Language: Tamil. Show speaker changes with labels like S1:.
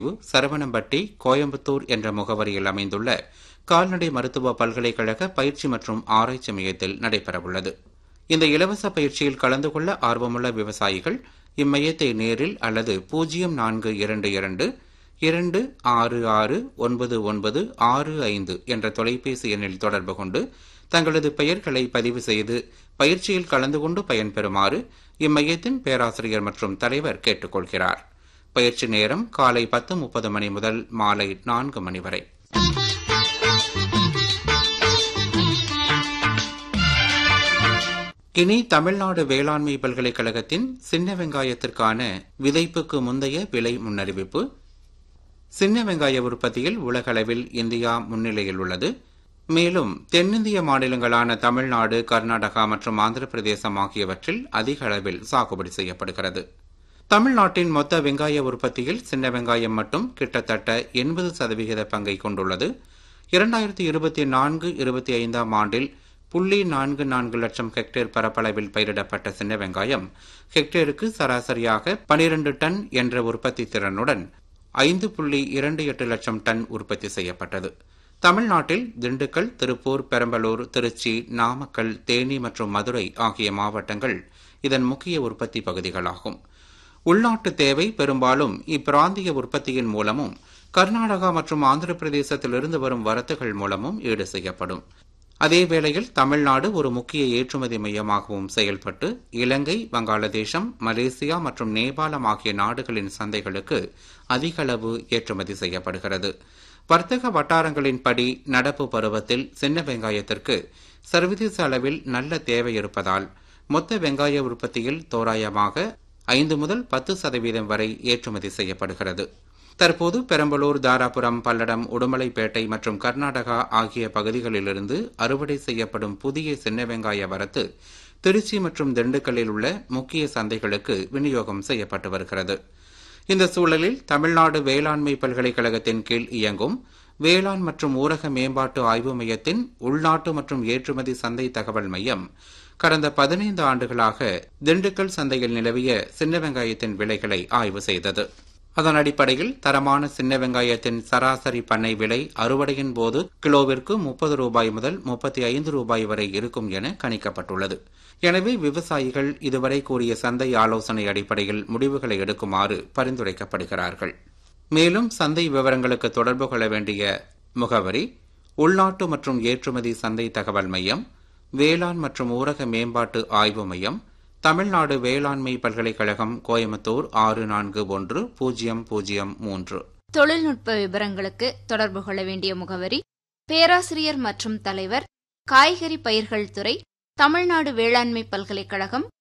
S1: சரவணம்பட்டி கோயம்புத்தூர் என்ற முகவரியில் அமைந்துள்ள கால்நடை மருத்துவ பல்கலைக்கழக பயிற்சி மற்றும் ஆராய்ச்சி மையத்தில் நடைபெறவுள்ளது இந்த இலவச பயிற்சியில் கலந்து கொள்ள ஆர்வமுள்ள விவசாயிகள் இம்மையத்தை நேரில் அல்லது பூஜ்ஜியம் நான்கு இரண்டு இரண்டு இரண்டு ஆறு ஆறு ஒன்பது ஒன்பது ஆறு ஐந்து என்ற தொலைபேசி எண்ணில் தொடர்பு கொண்டு தங்களது பெயர்களை பதிவு செய்து பயிற்சியில் கலந்து கொண்டு பயன்பெறுமாறு இம்மையத்தின் பேராசிரியர் மற்றும் தலைவர் கேட்டுக்கொள்கிறார் பயிற்சி நேரம் காலை பத்து முப்பது மணி முதல் மாலை நான்கு மணி வரை இனி தமிழ்நாடு வேளாண்மை பல்கலைக்கழகத்தின் சின்ன வெங்காயத்திற்கான விதைப்புக்கு முந்தைய விலை முன்னறிவிப்பு சின்ன வெங்காய உற்பத்தியில் உலகளவில் இந்தியா முன்னிலையில் உள்ளது மேலும் தென்னிந்திய மாநிலங்களான தமிழ்நாடு கர்நாடகா மற்றும் ஆந்திர பிரதேசம் ஆகியவற்றில் அதிக அளவில் சாகுபடி செய்யப்படுகிறது தமிழ்நாட்டின் மொத்த வெங்காய உற்பத்தியில் சின்ன வெங்காயம் மட்டும் கிட்டத்தட்ட எண்பது சதவிகித பங்கை கொண்டுள்ளது இரண்டாயிரத்தி இருபத்தி நான்கு இருபத்தி ஐந்தாம் ஆண்டில் புள்ளி நான்கு நான்கு லட்சம் ஹெக்டேர் பரப்பளவில் பயிரிடப்பட்ட சின்ன வெங்காயம் ஹெக்டேருக்கு சராசரியாக பனிரண்டு டன் என்ற உற்பத்தி திறனுடன் ஐந்து புள்ளி இரண்டு எட்டு லட்சம் டன் உற்பத்தி செய்யப்பட்டது தமிழ்நாட்டில் திண்டுக்கல் திருப்பூர் பெரம்பலூர் திருச்சி நாமக்கல் தேனி மற்றும் மதுரை ஆகிய மாவட்டங்கள் இதன் முக்கிய உற்பத்தி பகுதிகளாகும் உள்நாட்டு தேவை பெரும்பாலும் இப்பிராந்திய உற்பத்தியின் மூலமும் கர்நாடகா மற்றும் ஆந்திர பிரதேசத்திலிருந்து வரும் வரத்துகள் மூலமும் ஈடு செய்யப்படும் அதேவேளையில் தமிழ்நாடு ஒரு முக்கிய ஏற்றுமதி மையமாகவும் செயல்பட்டு இலங்கை வங்காளதேசம் மலேசியா மற்றும் நேபாளம் ஆகிய நாடுகளின் சந்தைகளுக்கு அதிக அளவு ஏற்றுமதி செய்யப்படுகிறது வர்த்தக வட்டாரங்களின்படி நடப்பு பருவத்தில் சின்ன வெங்காயத்திற்கு சர்வதேச அளவில் நல்ல தேவை இருப்பதால் மொத்த வெங்காய உற்பத்தியில் தோராயமாக ஐந்து முதல் பத்து சதவீதம் வரை ஏற்றுமதி செய்யப்படுகிறது தற்போது பெரம்பலூர் தாராபுரம் பல்லடம் உடுமலைப்பேட்டை மற்றும் கர்நாடகா ஆகிய பகுதிகளிலிருந்து அறுவடை செய்யப்படும் புதிய சின்ன வெங்காய வரத்து திருச்சி மற்றும் திண்டுக்கல்லில் உள்ள முக்கிய சந்தைகளுக்கு விநியோகம் செய்யப்பட்டு வருகிறது இந்த சூழலில் தமிழ்நாடு வேளாண்மை பல்கலைக்கழகத்தின் கீழ் இயங்கும் வேளாண் மற்றும் ஊரக மேம்பாட்டு ஆய்வு மையத்தின் உள்நாட்டு மற்றும் ஏற்றுமதி சந்தை தகவல் மையம் கடந்த பதினைந்து ஆண்டுகளாக திண்டுக்கல் சந்தையில் நிலவிய சின்ன வெங்காயத்தின் விலைகளை ஆய்வு செய்தது அதன் அடிப்படையில் தரமான சின்ன வெங்காயத்தின் சராசரி பண்ணை விலை அறுவடையின் போது கிலோவிற்கு முப்பது ரூபாய் முதல் முப்பத்தி ஐந்து ரூபாய் வரை இருக்கும் என கணிக்கப்பட்டுள்ளது எனவே விவசாயிகள் இதுவரை கூறிய சந்தை ஆலோசனை அடிப்படையில் முடிவுகளை எடுக்குமாறு பரிந்துரைக்கப்படுகிறார்கள் மேலும் சந்தை விவரங்களுக்கு தொடர்பு கொள்ள வேண்டிய முகவரி உள்நாட்டு மற்றும் ஏற்றுமதி சந்தை தகவல் மையம் வேளாண் மற்றும் ஊரக மேம்பாட்டு ஆய்வு மையம் தமிழ்நாடு வேளாண்மை பல்கலைக்கழகம் கோயம்புத்தூர் ஆறு நான்கு ஒன்று பூஜ்ஜியம் பூஜ்ஜியம் மூன்று
S2: தொழில்நுட்ப விவரங்களுக்கு தொடர்பு கொள்ள வேண்டிய முகவரி பேராசிரியர் மற்றும் தலைவர் காய்கறி பயிர்கள் துறை தமிழ்நாடு வேளாண்மை பல்கலைக்கழகம்